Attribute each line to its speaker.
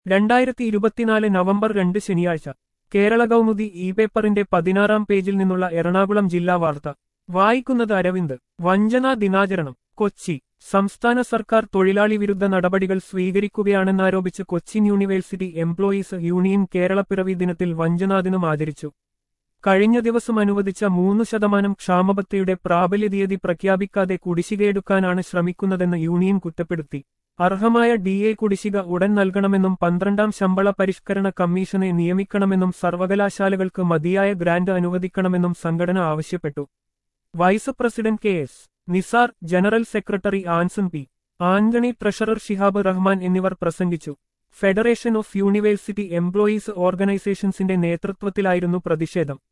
Speaker 1: രണ്ടായിരത്തി ഇരുപത്തിനാല് നവംബർ രണ്ട് ശനിയാഴ്ച കേരള കൗമുദി ഇ പേപ്പറിന്റെ പതിനാറാം പേജിൽ നിന്നുള്ള എറണാകുളം ജില്ലാ വാർത്ത വായിക്കുന്നത് അരവിന്ദ് വഞ്ചനാ ദിനാചരണം കൊച്ചി സംസ്ഥാന സർക്കാർ തൊഴിലാളി വിരുദ്ധ നടപടികൾ സ്വീകരിക്കുകയാണെന്നാരോപിച്ച് കൊച്ചിൻ യൂണിവേഴ്സിറ്റി എംപ്ലോയീസ് യൂണിയൻ കേരളപ്പിറവി ദിനത്തിൽ വഞ്ചനാദിനം ആചരിച്ചു കഴിഞ്ഞ ദിവസം അനുവദിച്ച മൂന്ന് ശതമാനം ക്ഷാമബത്തയുടെ പ്രാബല്യ തീയതി പ്രഖ്യാപിക്കാതെ കുടിശ്ശികയെടുക്കാനാണ് ശ്രമിക്കുന്നതെന്ന് യൂണിയൻ കുറ്റപ്പെടുത്തി അർഹമായ ഡി എ കുടിശ്ശിക ഉടൻ നൽകണമെന്നും പന്ത്രണ്ടാം ശമ്പള പരിഷ്കരണ കമ്മീഷനെ നിയമിക്കണമെന്നും സർവകലാശാലകൾക്ക് മതിയായ ഗ്രാന്റ് അനുവദിക്കണമെന്നും സംഘടന ആവശ്യപ്പെട്ടു vice president K S Nisar general secretary Anson P Antony treasurer Shihab Rahman എന്നിവർ പ്രസംഗിച്ചു ഫെഡറേഷൻ ഓഫ് യൂണിവേഴ്സിറ്റി എംപ്ലോയീസ് ഓർഗനൈസേഷൻസിന്റെ നേതൃത്വത്തിലായിരുന്നു പ്രതിഷേധം